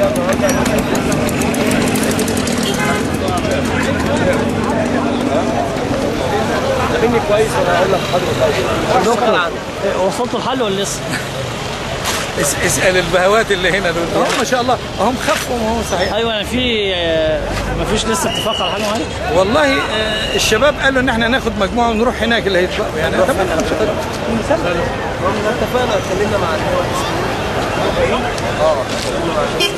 مني كويس وانا هقول لك حاضر دكتور وصلتوا الحل ولا لسه؟ اس- اسال البهوات اللي هنا دول اهو ما شاء الله هم خفوا وهو صحيح ايوه يعني في ما فيش لسه اتفاق على حاجه معينه؟ والله آه، الشباب قالوا ان احنا ناخد مجموعه ونروح هناك اللي هيتبقوا يعني اتمنى احنا اتفقنا اتكلمنا مع الهواء اه اتكلمنا مع